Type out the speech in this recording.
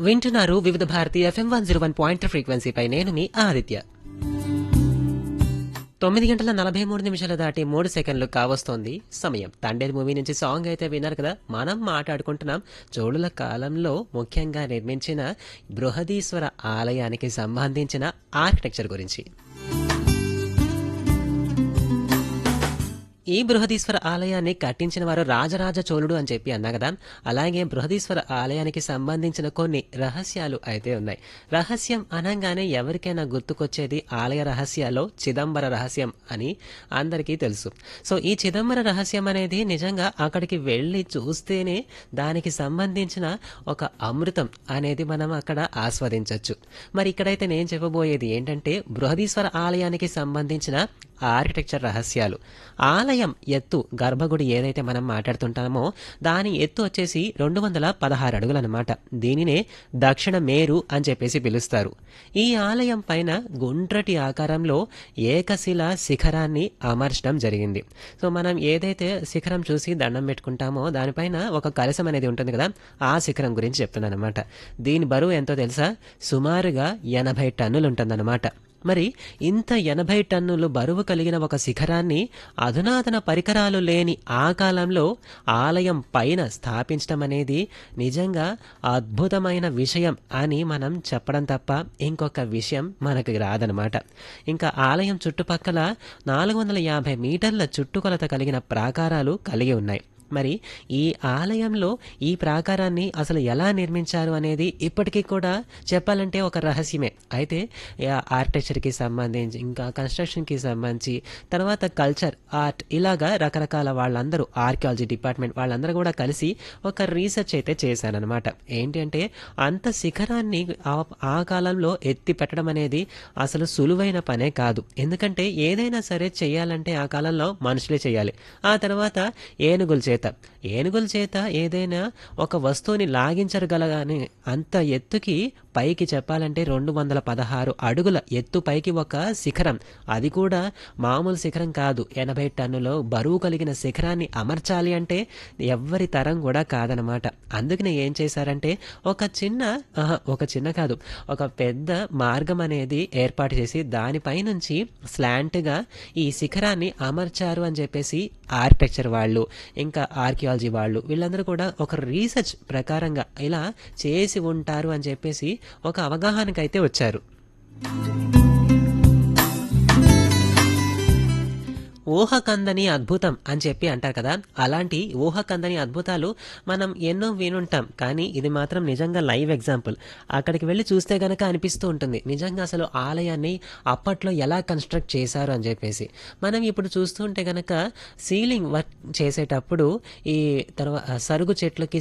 వింటున్నారు Vividh Bharati FM one zero one point ఫ్రీక్వెన్సీపై నేను మీ ఆదిత్య తొమ్మిది గంటల నలభై మూడు నిమిషాలు దాటి మూడు సెకండ్లు కావస్తోంది సమయం తండేది మూవీ నుంచి సాంగ్ అయితే విన్నారు కదా మనం మాట్లాడుకుంటున్నాం చోళుల కాలంలో ముఖ్యంగా నిర్మించిన బృహదీశ్వర ఆలయానికి సంబంధించిన ఆర్కిటెక్చర్ గురించి ఈ బృహదీశ్వర ఆలయాన్ని కట్టించిన వారు రాజరాజ చోళుడు అని చెప్పి అన్నా కదా అలాగే బృహదీశ్వర ఆలయానికి సంబంధించిన కొన్ని రహస్యాలు అయితే ఉన్నాయి రహస్యం అనగానే ఎవరికైనా గుర్తుకొచ్చేది ఆలయ రహస్యాల్లో చిదంబర రహస్యం అని అందరికీ తెలుసు సో ఈ చిదంబర రహస్యం అనేది నిజంగా అక్కడికి వెళ్ళి చూస్తేనే దానికి సంబంధించిన ఒక అమృతం అనేది మనం అక్కడ ఆస్వాదించవచ్చు మరి ఇక్కడైతే నేను చెప్పబోయేది ఏంటంటే బృహదీశ్వర ఆలయానికి సంబంధించిన ఆర్కిటెక్చర్ రహస్యాలు ఆలయం ఎత్తు గర్భగుడి ఏదైతే మనం మాట్లాడుతుంటామో దాని ఎత్తు వచ్చేసి రెండు వందల పదహారు అడుగులు అనమాట దీనినే దక్షిణ మేరు అని చెప్పేసి పిలుస్తారు ఈ ఆలయం పైన గుండ్రటి ఆకారంలో ఏకశిల శిఖరాన్ని అమర్చడం జరిగింది సో మనం ఏదైతే శిఖరం చూసి దండం పెట్టుకుంటామో దానిపైన ఒక కలశం అనేది ఉంటుంది కదా ఆ శిఖరం గురించి చెప్తున్నాను అనమాట దీని బరువు ఎంతో తెలుసా సుమారుగా ఎనభై టన్నులు ఉంటుందన్నమాట మరి ఇంత ఎనభై టన్నులు బరువు కలిగిన ఒక శిఖరాన్ని అధునాతన పరికరాలు లేని ఆ కాలంలో ఆలయం పైన స్థాపించడం అనేది నిజంగా అద్భుతమైన విషయం అని మనం చెప్పడం తప్ప ఇంకొక విషయం మనకు రాదనమాట ఇంకా ఆలయం చుట్టుపక్కల నాలుగు వందల యాభై మీటర్ల చుట్టుకొలత కలిగిన ప్రాకారాలు కలిగి ఉన్నాయి మరి ఈ ఆలయంలో ఈ ప్రాకారాన్ని అసలు ఎలా నిర్మించారు అనేది ఇప్పటికీ కూడా చెప్పాలంటే ఒక రహస్యమే అయితే ఆర్కిటెక్చర్కి సంబంధించి ఇంకా కన్స్ట్రక్షన్కి సంబంధించి తర్వాత కల్చర్ ఆర్ట్ ఇలాగా రకరకాల వాళ్ళందరూ ఆర్కియాలజీ డిపార్ట్మెంట్ వాళ్ళందరూ కూడా కలిసి ఒక రీసెర్చ్ అయితే చేశారనమాట ఏంటి అంటే అంత శిఖరాన్ని ఆ- ఆ కాలంలో ఎత్తి పెట్టడం అనేది అసలు సులువైన పనే కాదు ఎందుకంటే ఏదైనా సరే చేయాలంటే ఆ కాలంలో మనుషులే చేయాలి ఆ తర్వాత ఏనుగుల చేత ఏనుగుల చేత ఏదైనా ఒక వస్తువుని లాగించగలగానే అంత ఎత్తుకి పైకి చెప్పాలంటే రెండు వందల పదహారు అడుగుల ఎత్తు పైకి ఒక శిఖరం అది కూడా మామూలు శిఖరం కాదు ఎనభై టన్నులో బరువు కలిగిన శిఖరాన్ని అమర్చాలి అంటే ఎవ్వరి తరం కూడా కాదనమాట అందుకనే ఏం చేశారంటే ఒక చిన్న ఆహా, ఒక చిన్న కాదు ఒక పెద్ద మార్గం అనేది ఏర్పాటు చేసి దానిపై నుంచి స్లాంట్గా ఈ శిఖరాన్ని అమర్చారు అని చెప్పేసి ఆర్కిటెక్చర్ వాళ్ళు ఇంకా ఆర్కియాలజీ వాళ్ళు వీళ్ళందరూ కూడా ఒక రీసెర్చ్ ప్రకారంగా ఇలా చేసి ఉంటారు అని చెప్పేసి ఒక అవగాహనకైతే వచ్చారు ఊహకందని అద్భుతం అని చెప్పి అంటారు కదా అలాంటి ఊహకందని అద్భుతాలు మనం ఎన్నో వినుంటాం కానీ ఇది మాత్రం నిజంగా లైవ్ ఎగ్జాంపుల్ అక్కడికి వెళ్ళి చూస్తే గనక అనిపిస్తూ ఉంటుంది నిజంగా అసలు ఆలయాన్ని అప్పట్లో ఎలా కన్స్ట్రక్ట్ చేశారు అని చెప్పేసి మనం ఇప్పుడు చూస్తుంటే గనక సీలింగ్ వర్క్ చేసేటప్పుడు ఈ తర్వాత సరుగు చెట్లకి